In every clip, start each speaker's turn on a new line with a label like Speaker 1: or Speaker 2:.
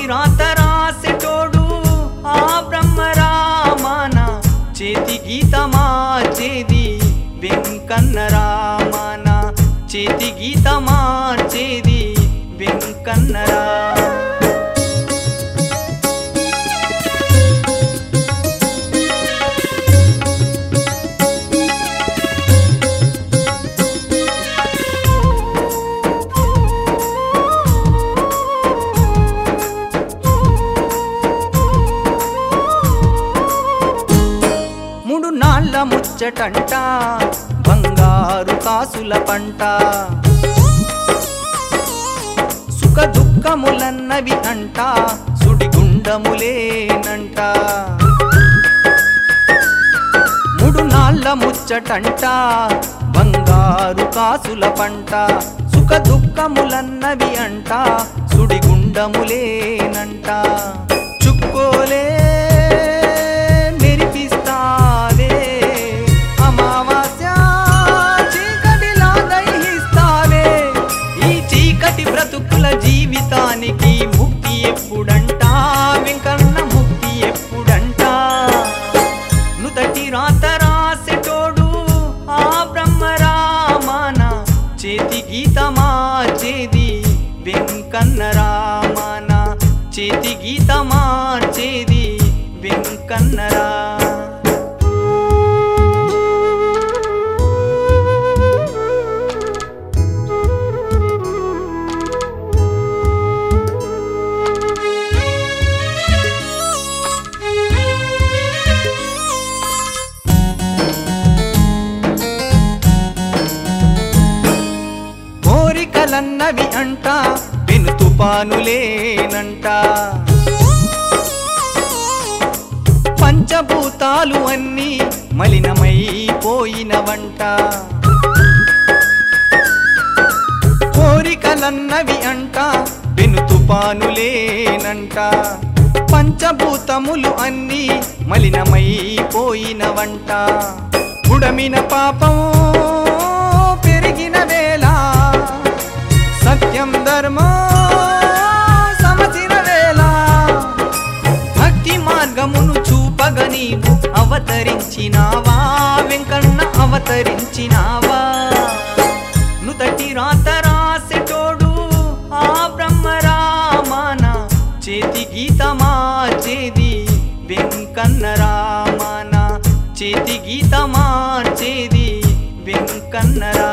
Speaker 1: రాత రాసెటోడు ఆ బ్రహ్మరామాన చేతి గీత మార్చేది వెంకన్న రామాన చేతి గీత మార్చేది వెంకన్నరా మూడు నాళ్ళ ముచ్చటంట బంగారు కాసుల పంట సుఖ దుఃఖములన్నవి అంట సుడిగుండములేనంట మూడు నాళ్ళ ముచ్చటంట బంగారు కాసుల పంట సుఖ దుఃఖములన్నవి అంట సుడిగుండములేనంట చుక్కోలే మెరిపిస్తావే అమావాస్య చీకటిలా దహిస్తావే ఈ చీకటి బ్రతుకుల జీవితానికి ముక్తి ఎప్పుడంట వెంకన్న ముక్తి ఎప్పుడంట నుతటి రాత రాసెటోడు ఆ బ్రహ్మరామాన చేతి గీత మార్చేది వెంకన్న రామాన చేతి గీత మార్చేది వెంకన్నరా కోరికలన్నవి అంట పెను తుపానులేనంట పంచభూతాలు అన్నీ మలినమైపోయినవంట కోరికలన్నవి అంట పెను తుపానులేనంట పంచభూతములు అన్నీ మలినమైపోయినవంట ఉడమిన పాపం పెరిగిన వేళ సత్యం ధర్మం సమచిన వేళ భక్తి మార్గమును చూపగ నీవు అవతరించినావా వెంకన్న అవతరించినావా నుతటి రాత రాసెటోడు ఆ బ్రహ్మరామాన చేతి గీత మార్చేది వెంకన్న రామాన చేతి గీత మార్చేది వెంకన్నరా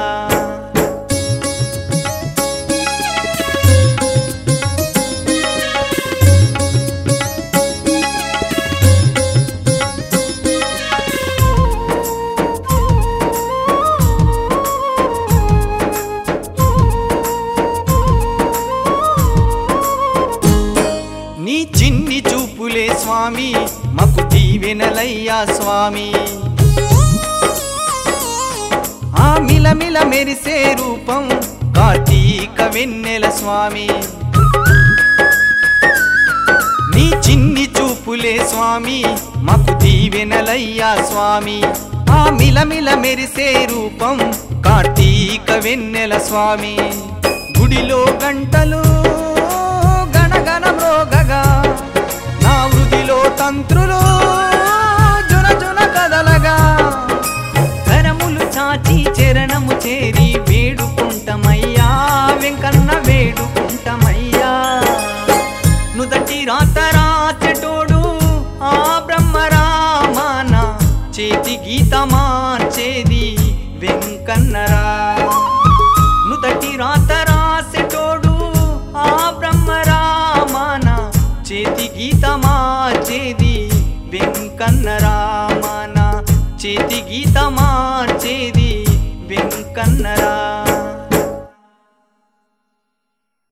Speaker 1: నీ చిన్ని చూపులే స్వామి మకు దీవెనలయ్యా స్వామి ఆ మిలమిల మెరిసే రూపం కార్తీక వెన్నెల స్వామి నీ చిన్ని చూపులే స్వామి మకు దీవెనలయ్యా స్వామి ఆ మిలమిల మెరిసే రూపం కార్తీక వెన్నెల స్వామి గుడిలో గంటలు గణగణ మ్రోగగా నా వృదిలో తంత్రులు జున జున కదలగా కరములు చాచి చరణము చేరి వేడుకుంటమయ్యా వెంకన్న వేడుకుంటమయ్యా నుదటి రాత రాచెటోడు ఆ బ్రహ్మరామాన చేతి గీత మార్చేది వెంకన్నరా నుదటి రాత రాసెటోడు ఆ బ్రహ్మరామాన చేతి గీత మార్చేది వెంకన్నరామాన చేతి గీత మార్చేది వెంకన్నరా